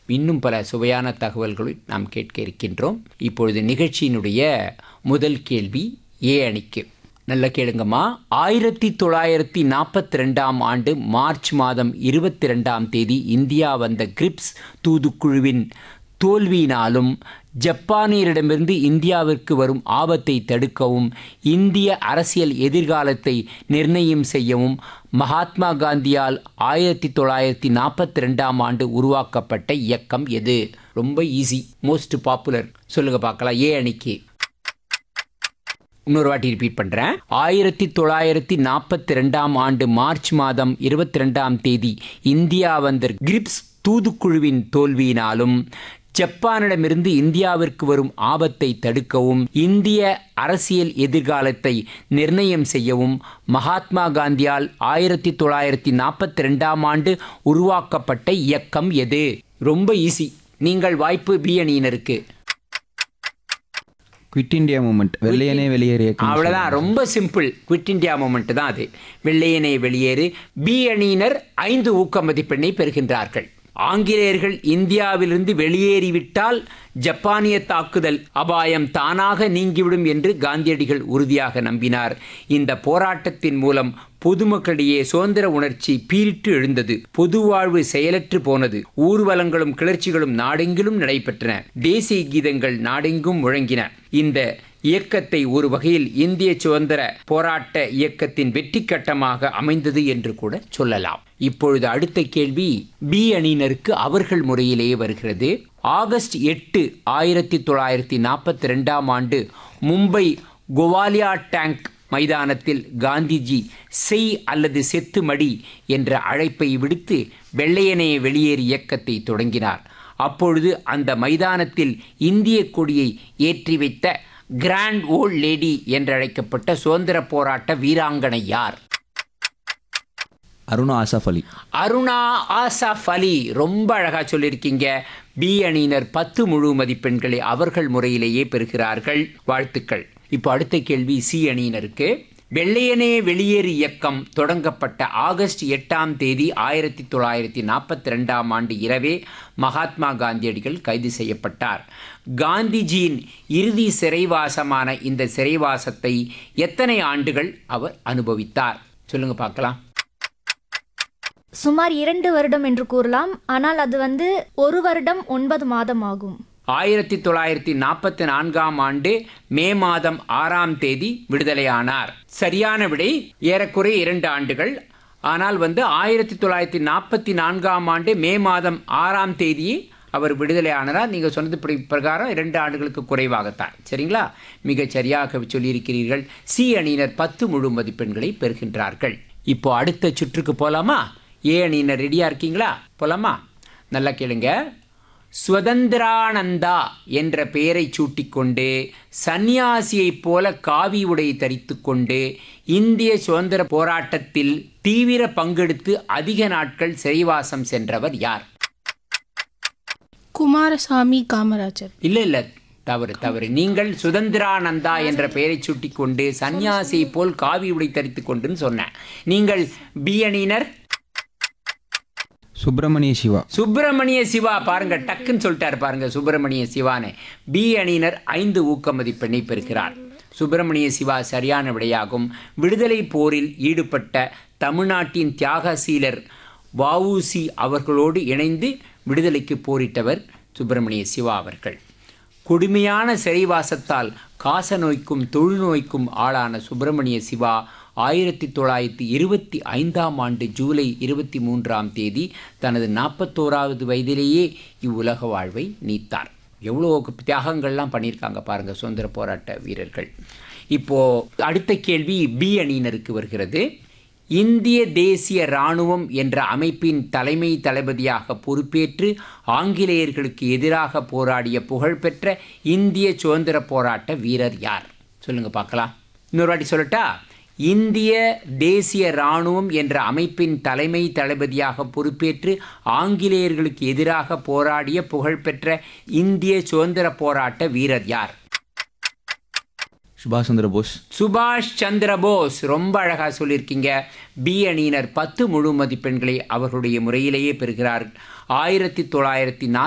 இன்னும் பல சுவையான தகவல்களை நாம் கேட்க இருக்கின்றோம் இப்பொழுது நிகழ்ச்சியினுடைய முதல் கேள்வி ஏ அணிக்கு நல்ல கேளுங்கம்மா ஆயிரத்தி தொள்ளாயிரத்தி நாற்பத்தி ரெண்டாம் ஆண்டு மார்ச் மாதம் இருபத்தி ரெண்டாம் தேதி இந்தியா வந்த கிரிப்ஸ் தூதுக்குழுவின் தோல்வியினாலும் ஜப்பானியரிடமிருந்து இந்தியாவிற்கு வரும் ஆபத்தை தடுக்கவும் இந்திய அரசியல் எதிர்காலத்தை நிர்ணயம் செய்யவும் மகாத்மா காந்தியால் ஆயிரத்தி தொள்ளாயிரத்தி நாற்பத்தி ரெண்டாம் ஆண்டு உருவாக்கப்பட்ட இயக்கம் எது ரொம்ப ஈஸி மோஸ்ட் பாப்புலர் சொல்லுங்க பார்க்கலாம் ஏ அணிக்கு இன்னொரு வாட்டி ரிப்பீட் பண்ணுறேன் ஆயிரத்தி தொள்ளாயிரத்தி நாற்பத்தி ரெண்டாம் ஆண்டு மார்ச் மாதம் இருபத்தி ரெண்டாம் தேதி இந்தியா வந்த கிரிப்ஸ் தூதுக்குழுவின் தோல்வியினாலும் ஜப்பானிடமிருந்து இந்தியாவிற்கு வரும் ஆபத்தை தடுக்கவும் இந்திய அரசியல் எதிர்காலத்தை நிர்ணயம் செய்யவும் மகாத்மா காந்தியால் ஆயிரத்தி தொள்ளாயிரத்தி நாற்பத்தி ரெண்டாம் ஆண்டு உருவாக்கப்பட்ட இயக்கம் எது ரொம்ப ஈஸி நீங்கள் வாய்ப்பு பி அணியினருக்கு குவிட் இந்தியா மூமெண்ட் வெள்ளையனே வெளியேறு இயக்கம் அவ்வளோதான் ரொம்ப சிம்பிள் குவிட் இந்தியா மூமெண்ட் தான் அது வெள்ளையனை வெளியேறு பி அணியினர் ஐந்து ஊக்க மதிப்பெண்ணை பெறுகின்றார்கள் ஆங்கிலேயர்கள் இந்தியாவிலிருந்து வெளியேறிவிட்டால் ஜப்பானிய தாக்குதல் அபாயம் தானாக நீங்கிவிடும் என்று காந்தியடிகள் உறுதியாக நம்பினார் இந்த போராட்டத்தின் மூலம் பொதுமக்களிடையே சுதந்திர உணர்ச்சி பீரிட்டு எழுந்தது பொது வாழ்வு செயலற்று போனது ஊர்வலங்களும் கிளர்ச்சிகளும் நாடெங்கிலும் நடைபெற்றன தேசிய கீதங்கள் நாடெங்கும் முழங்கின இந்த இயக்கத்தை ஒரு வகையில் இந்திய சுதந்திர போராட்ட இயக்கத்தின் வெற்றி கட்டமாக அமைந்தது என்று கூட சொல்லலாம் இப்பொழுது அடுத்த கேள்வி பி அணியினருக்கு அவர்கள் முறையிலேயே வருகிறது ஆகஸ்ட் எட்டு ஆயிரத்தி தொள்ளாயிரத்தி நாற்பத்தி ரெண்டாம் ஆண்டு மும்பை கோவாலியா டேங்க் மைதானத்தில் காந்திஜி செய் அல்லது செத்து மடி என்ற அழைப்பை விடுத்து வெள்ளையனே வெளியேறு இயக்கத்தை தொடங்கினார் அப்பொழுது அந்த மைதானத்தில் இந்திய கொடியை ஏற்றி வைத்த கிராண்ட் ஓல்ட் லேடி என்றழைக்கப்பட்ட சுதந்திர போராட்ட வீராங்கனை யார் அருணா ஆசாஃப் அலி அருணா ஆசாஃப் அலி ரொம்ப அழகாக சொல்லியிருக்கீங்க பி அணியினர் பத்து முழு மதிப்பெண்களை அவர்கள் முறையிலேயே பெறுகிறார்கள் வாழ்த்துக்கள் இப்போ அடுத்த கேள்வி சி அணியினருக்கு வெள்ளையனே வெளியேறு இயக்கம் தொடங்கப்பட்ட ஆகஸ்ட் எட்டாம் தேதி ஆயிரத்தி தொள்ளாயிரத்தி நாற்பத்தி ரெண்டாம் ஆண்டு இரவே மகாத்மா காந்தியடிகள் கைது செய்யப்பட்டார் காந்திஜியின் இறுதி சிறைவாசமான இந்த சிறைவாசத்தை எத்தனை ஆண்டுகள் அவர் அனுபவித்தார் சொல்லுங்க பார்க்கலாம் சுமார் இரண்டு வருடம் என்று கூறலாம் ஆனால் அது வந்து ஒரு வருடம் ஒன்பது மாதம் ஆகும் ஆயிரத்தி தொள்ளாயிரத்தி நாற்பத்தி நான்காம் ஆண்டு மே மாதம் ஆறாம் தேதி விடுதலையானார் சரியான விடை ஏறக்குறைய இரண்டு ஆண்டுகள் ஆனால் வந்து ஆயிரத்தி தொள்ளாயிரத்தி நாற்பத்தி நான்காம் ஆண்டு மே மாதம் ஆறாம் தேதியே அவர் விடுதலை ஆனார் நீங்கள் சொன்னது படி- பிரகாரம் இரண்டு ஆண்டுகளுக்கு குறைவாகத்தான் சரிங்களா மிகச் சரியாக சொல்லியிருக்கிறீர்கள் சி அணியினர் பத்து முழு மதிப்பெண்களை பெறுகின்றார்கள் இப்போ அடுத்த சுற்றுக்கு போலாமா ஏ அணியினர் ரெடியா இருக்கீங்களா போலாமா நல்லா கேளுங்க சுதந்திரானந்தா என்ற பெயரை சூட்டிக்கொண்டு சந்நியாசியைப் போல காவி உடை தரித்துக்கொண்டு இந்திய சுதந்திர போராட்டத்தில் தீவிர பங்கெடுத்து அதிக நாட்கள் சிறைவாசம் சென்றவர் யார் குமாரசாமி காமராஜர் இல்ல இல்ல தவறு தவறு நீங்கள் சுதந்திரானந்தா என்ற பெயரை சூட்டிக்கொண்டு சந்நியாசியை போல் காவி உடை தரித்துக் கொண்டுன்னு சொன்னேன் நீங்கள் பி அணியினர் சுப்பிரமணிய சிவா சுப்பிரமணிய சிவா பாருங்க டக்குன்னு சொல்லிட்டார் பாருங்க சுப்பிரமணிய சிவானே பி அணியினர் ஐந்து ஊக்க மதிப்பெண்ணை பெறுகிறார் சுப்பிரமணிய சிவா சரியான விடையாகும் விடுதலை போரில் ஈடுபட்ட தமிழ்நாட்டின் தியாகசீலர் வஉசி அவர்களோடு இணைந்து விடுதலைக்கு போரிட்டவர் சுப்பிரமணிய சிவா அவர்கள் கொடுமையான சிறைவாசத்தால் காச நோய்க்கும் தொழுநோய்க்கும் ஆளான சுப்பிரமணிய சிவா ஆயிரத்தி தொள்ளாயிரத்தி இருபத்தி ஐந்தாம் ஆண்டு ஜூலை இருபத்தி மூன்றாம் தேதி தனது நாற்பத்தோராவது வயதிலேயே இவ்வுலக வாழ்வை நீத்தார் எவ்வளோ தியாகங்கள்லாம் பண்ணியிருக்காங்க பாருங்க சுதந்திர போராட்ட வீரர்கள் இப்போ அடுத்த கேள்வி பி அணியினருக்கு வருகிறது இந்திய தேசிய இராணுவம் என்ற அமைப்பின் தலைமை தளபதியாக பொறுப்பேற்று ஆங்கிலேயர்களுக்கு எதிராக போராடிய புகழ்பெற்ற இந்திய சுதந்திர போராட்ட வீரர் யார் சொல்லுங்க பார்க்கலாம் இன்னொரு வாட்டி சொல்லட்டா இந்திய தேசிய இராணுவம் என்ற அமைப்பின் தலைமை தளபதியாக பொறுப்பேற்று ஆங்கிலேயர்களுக்கு எதிராக போராடிய புகழ்பெற்ற இந்திய சுதந்திர போராட்ட வீரர் யார் சுபாஷ் சந்திர போஸ் சுபாஷ் சந்திர போஸ் ரொம்ப அழகா சொல்லியிருக்கீங்க பி அணியினர் பத்து முழு மதிப்பெண்களை அவர்களுடைய முறையிலேயே பெறுகிறார் ஆயிரத்தி தொள்ளாயிரத்தி